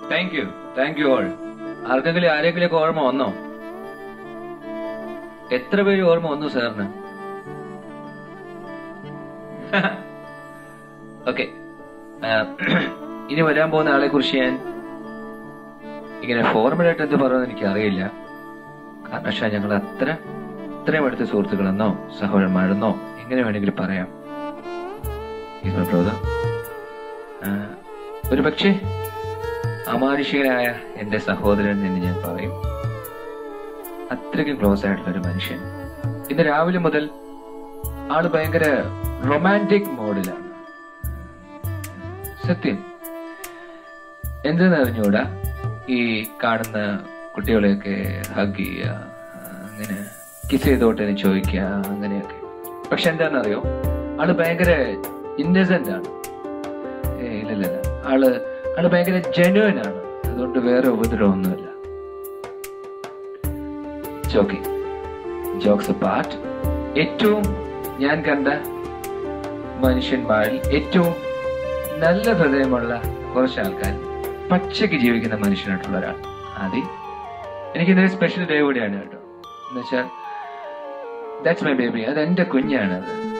Thank you thank you all ആർക്കെങ്കിലും ആരെങ്കിലും ഓർമ്മ വന്നോ എത്ര പേര് ഓർമ്മ വന്നു സാറിന് ഓക്കെ ഇനി വരാൻ പോകുന്ന ആളെ കുറിച്ച് ഞാൻ ഇങ്ങനെ ഫോർമലായിട്ട് എന്ത് പറയുമെന്ന് എനിക്ക് അറിയില്ല കാരണം വെച്ചാൽ ഞങ്ങൾ അത്ര അത്രയും അടുത്ത സുഹൃത്തുക്കളെന്നോ സഹോദരന്മാരെന്നോ എങ്ങനെ വേണമെങ്കിലും പറയാം He's my brother. ആ, ഒരു പക്ഷേ അമാനുഷികനായ എന്റെ സഹോദരൻ എന്ന് ഞാൻ പറയും അത്രയ്ക്കും ക്ലോസ് ആയിട്ടുള്ള ഒരു മനുഷ്യൻ ഇന്ന് രാവിലെ മുതൽ ആള് ഭയങ്കര റൊമാൻറ്റിക് മോഡിലാണ് സത്യം എന്തെന്ന് അറിഞ്ഞൂടാ ഈ കാണുന്ന കുട്ടികളെയൊക്കെ ഹഗ് ചെയ്യുക അങ്ങനെ കിസ് ചെയ്തോട്ടെ എന്ന് ചോദിക്കുക അങ്ങനെയൊക്കെ പക്ഷെ എന്താണെന്നറിയോ ആള് ഭയങ്കര ഇന്നസെന്റ് ആണ് ഏ ഇല്ലില്ല ആള് ആള് ഭയങ്കര ജെന്യുവൻ ആണ് അതുകൊണ്ട് വേറെ ഉപദ്രവമൊന്നുമില്ല ജോക്കിംഗ് ജോക്സ് പാർട്ട് ഏറ്റവും ഞാൻ കണ്ട മനുഷ്യന്മാരിൽ ഏറ്റവും നല്ല ഹൃദയമുള്ള കുറച്ച് ആൾക്കാർ പച്ചയ്ക്ക് ജീവിക്കുന്ന മനുഷ്യനായിട്ടുള്ള ഒരാൾ ആദ്യ എനിക്ക് ഇന്നൊരു സ്പെഷ്യൽ ഡേ കൂടിയാണ് കേട്ടോ എന്നുവെച്ചാൽ ദാറ്റ്സ് മൈ ബേബി അത് എന്റെ കുഞ്ഞാണ് അത്